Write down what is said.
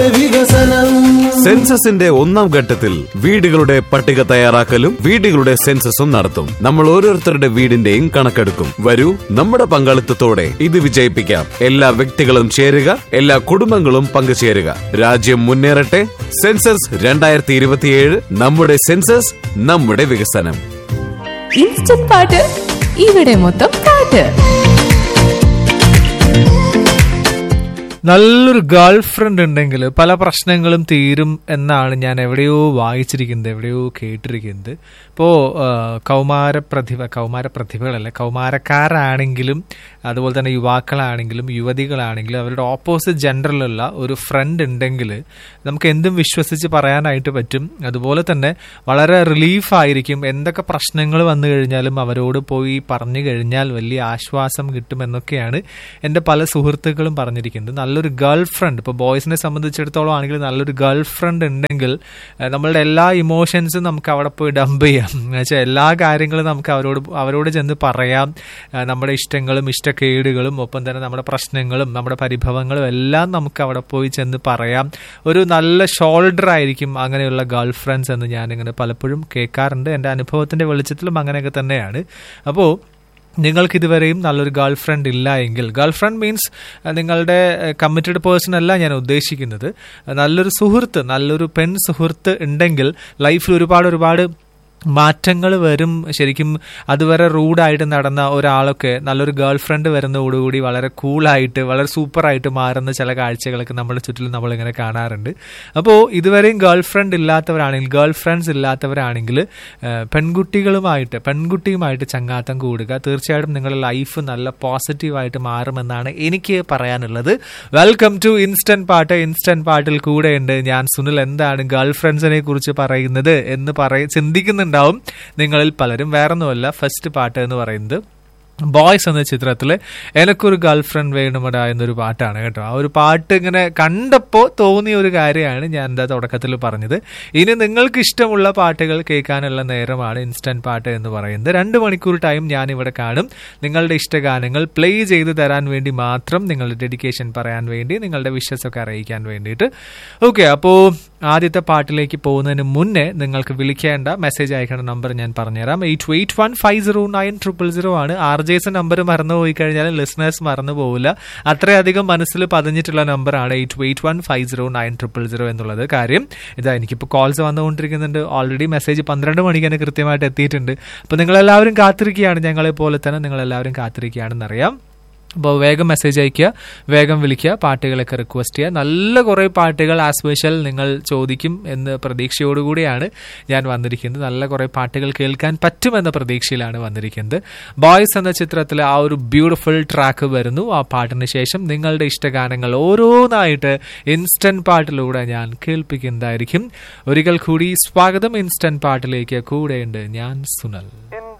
നമ്മുടെ വികസനം സെൻസസിന്റെ ഒന്നാം ഘട്ടത്തിൽ വീടുകളുടെ പട്ടിക തയ്യാറാക്കലും വീടുകളുടെ സെൻസസും നടത്തും നമ്മൾ ഓരോരുത്തരുടെ വീടിന്റെയും കണക്കെടുക്കും വരൂ നമ്മുടെ പങ്കാളിത്തത്തോടെ ഇത് വിജയിപ്പിക്കാം എല്ലാ വ്യക്തികളും ചേരുക എല്ലാ കുടുംബങ്ങളും പങ്കുചേരുക രാജ്യം മുന്നേറട്ടെ സെൻസസ് രണ്ടായിരത്തി ഇരുപത്തിയേഴ് നമ്മുടെ സെൻസസ് നമ്മുടെ വികസനം ഇൻസ്റ്റന്റ് പാട്ട് ഇവിടെ മൊത്തം പാട്ട് നല്ലൊരു ഗേൾ ഫ്രണ്ട് ഉണ്ടെങ്കിൽ പല പ്രശ്നങ്ങളും തീരും എന്നാണ് ഞാൻ എവിടെയോ വായിച്ചിരിക്കുന്നത് എവിടെയോ കേട്ടിരിക്കുന്നത് ഇപ്പോൾ കൗമാര പ്രതിഭ കൗമാര പ്രതിഭകളല്ല കൗമാരക്കാരാണെങ്കിലും അതുപോലെ തന്നെ യുവാക്കളാണെങ്കിലും യുവതികളാണെങ്കിലും അവരുടെ ഓപ്പോസിറ്റ് ജെൻഡറിലുള്ള ഒരു ഫ്രണ്ട് ഉണ്ടെങ്കിൽ നമുക്ക് എന്തും വിശ്വസിച്ച് പറയാനായിട്ട് പറ്റും അതുപോലെ തന്നെ വളരെ റിലീഫ് ആയിരിക്കും എന്തൊക്കെ പ്രശ്നങ്ങൾ വന്നു കഴിഞ്ഞാലും അവരോട് പോയി പറഞ്ഞു കഴിഞ്ഞാൽ വലിയ ആശ്വാസം കിട്ടുമെന്നൊക്കെയാണ് എൻ്റെ പല സുഹൃത്തുക്കളും പറഞ്ഞിരിക്കുന്നത് നല്ലൊരു ഗേൾ ഫ്രണ്ട് ഇപ്പോൾ ബോയ്സിനെ സംബന്ധിച്ചിടത്തോളം ആണെങ്കിൽ നല്ലൊരു ഗേൾ ഫ്രണ്ട് ഉണ്ടെങ്കിൽ ഏഹ്, നമ്മളുടെ എല്ലാ ഇമോഷൻസും നമുക്ക് അവിടെ പോയി ഡംപ് ചെയ്യാം എന്നുവെച്ചാൽ എല്ലാ കാര്യങ്ങളും നമുക്ക് അവരോട് അവരോട് ചെന്ന് പറയാം ഏഹ്, നമ്മുടെ ഇഷ്ടങ്ങളും ഇഷ്ടക്കേടുകളും ഒപ്പം തന്നെ നമ്മുടെ പ്രശ്നങ്ങളും നമ്മുടെ പരിഭവങ്ങളും എല്ലാം നമുക്ക് അവിടെ പോയി ചെന്ന് പറയാം ഒരു നല്ല ഷോൾഡർ ആയിരിക്കും അങ്ങനെയുള്ള ഗേൾ ഫ്രണ്ട്സ് എന്ന് ഞാനിങ്ങനെ പലപ്പോഴും കേൾക്കാറുണ്ട് എൻ്റെ അനുഭവത്തിൻ്റെ വെളിച്ചത്തിലും അങ്ങനെയൊക്കെ തന്നെയാണ് അപ്പോൾ നിങ്ങൾക്ക് ഇതുവരെയും നല്ലൊരു ഗേൾ ഫ്രണ്ട് ഇല്ല എങ്കിൽ ഗേൾ ഫ്രണ്ട് മീൻസ് നിങ്ങളുടെ കമ്മിറ്റഡ് പേഴ്സൺ അല്ല ഞാൻ ഉദ്ദേശിക്കുന്നത് നല്ലൊരു സുഹൃത്ത് നല്ലൊരു പെൺ സുഹൃത്ത് ഉണ്ടെങ്കിൽ ലൈഫിൽ ഒരുപാട് ഒരുപാട് മാറ്റങ്ങൾ വരും ശരിക്കും അതുവരെ റൂഡായിട്ട് നടന്ന ഒരാളൊക്കെ നല്ലൊരു ഗേൾ ഫ്രണ്ട് വരുന്നതോടുകൂടി വളരെ കൂളായിട്ട് വളരെ സൂപ്പറായിട്ട് മാറുന്ന ചില കാഴ്ചകളൊക്കെ നമ്മുടെ ചുറ്റിലും നമ്മളിങ്ങനെ കാണാറുണ്ട് അപ്പോൾ ഇതുവരെയും ഗേൾ ഫ്രണ്ട് ഇല്ലാത്തവരാണെങ്കിൽ ഗേൾ ഫ്രണ്ട്സ് ഇല്ലാത്തവരാണെങ്കിൽ ഏഹ്, പെൺകുട്ടികളുമായിട്ട് പെൺകുട്ടിയുമായിട്ട് ചങ്ങാത്തം കൂടുക തീർച്ചയായിട്ടും നിങ്ങളുടെ ലൈഫ് നല്ല പോസിറ്റീവായിട്ട് മാറുമെന്നാണ് എനിക്ക് പറയാനുള്ളത് വെൽക്കം ടു ഇൻസ്റ്റന്റ് പാട്ട് ഇൻസ്റ്റന്റ് പാട്ടിൽ കൂടെയുണ്ട് ഞാൻ സുനിൽ എന്താണ് ഗേൾ ഫ്രണ്ട്സിനെ കുറിച്ച് പറയുന്നത് എന്ന് പറയ ചിന്തിക്കുന്നുണ്ടാവും നിങ്ങളിൽ പലരും വേറൊന്നുമല്ല ഫസ്റ്റ് പാട്ട് എന്ന് പറയുന്നത് ബോയ്സ് എന്ന ചിത്രത്തിൽ എനക്കൊരു ഗേൾ ഫ്രണ്ട് വേണമട എന്നൊരു പാട്ടാണ് കേട്ടോ ആ ഒരു പാട്ട് ഇങ്ങനെ കണ്ടപ്പോൾ തോന്നിയ ഒരു കാര്യമാണ് ഞാൻ എന്താ തുടക്കത്തിൽ പറഞ്ഞത് ഇനി നിങ്ങൾക്ക് ഇഷ്ടമുള്ള പാട്ടുകൾ കേൾക്കാനുള്ള നേരമാണ് ഇൻസ്റ്റന്റ് പാട്ട് എന്ന് പറയുന്നത് രണ്ട് മണിക്കൂർ ടൈം ഞാൻ ഇവിടെ കാണും നിങ്ങളുടെ ഇഷ്ടഗാനങ്ങൾ പ്ലേ ചെയ്ത് തരാൻ വേണ്ടി മാത്രം നിങ്ങളുടെ ഡെഡിക്കേഷൻ പറയാൻ വേണ്ടി നിങ്ങളുടെ വിഷസ് ഒക്കെ അറിയിക്കാൻ വേണ്ടിയിട്ട് ഓക്കെ അപ്പോൾ ആദ്യത്തെ പാട്ടിലേക്ക് പോകുന്നതിന് മുന്നേ നിങ്ങൾക്ക് വിളിക്കേണ്ട മെസ്സേജ് അയക്കേണ്ട നമ്പർ ഞാൻ പറഞ്ഞുതരാം eight eight one five zero nine triple zero ആണ് ആർ ജെസ് നമ്പർ മറന്നു പോയി കഴിഞ്ഞാൽ ലിസണേഴ്സ് മറന്നു പോകില്ല അത്രയധികം മനസ്സിൽ പതിഞ്ഞിട്ടുള്ള നമ്പറാണ് eight eight one five zero nine triple zero എന്നുള്ളത് കാര്യം ഇതാ എനിക്കിപ്പോൾ കോൾസ് വന്നുകൊണ്ടിരിക്കുന്നുണ്ട് ഓൾറെഡി മെസ്സേജ് പന്ത്രണ്ട് മണിക്ക് തന്നെ കൃത്യമായിട്ട് എത്തിയിട്ടുണ്ട് അപ്പോൾ നിങ്ങളെല്ലാവരും കാത്തിരിക്കുകയാണ് ഞങ്ങളെ പോലെ തന്നെ നിങ്ങളെല്ലാവരും കാത്തിരിക്കുകയാണെന്നറിയാം അപ്പോൾ വേഗം മെസ്സേജ് അയയ്ക്കുക വേഗം വിളിക്കുക പാട്ടുകളൊക്കെ റിക്വസ്റ്റ് ചെയ്യുക നല്ല കുറേ പാട്ടുകൾ ആസ് വെഷൽ നിങ്ങൾ ചോദിക്കും എന്ന് പ്രതീക്ഷയോടുകൂടിയാണ് ഞാൻ വന്നിരിക്കുന്നത് നല്ല കുറേ പാട്ടുകൾ കേൾക്കാൻ പറ്റുമെന്ന പ്രതീക്ഷയിലാണ് വന്നിരിക്കുന്നത് ബോയ്സ് എന്ന ചിത്രത്തിൽ ആ ഒരു ബ്യൂട്ടിഫുൾ ട്രാക്ക് വരുന്നു ആ പാട്ടിന് ശേഷം നിങ്ങളുടെ ഇഷ്ടഗാനങ്ങൾ ഓരോന്നായിട്ട് ഇൻസ്റ്റന്റ് പാട്ടിലൂടെ ഞാൻ കേൾപ്പിക്കുന്നതായിരിക്കും ഒരിക്കൽ കൂടി സ്വാഗതം ഇൻസ്റ്റന്റ് പാട്ടിലേക്ക് കൂടെയുണ്ട് ഞാൻ സുനൽ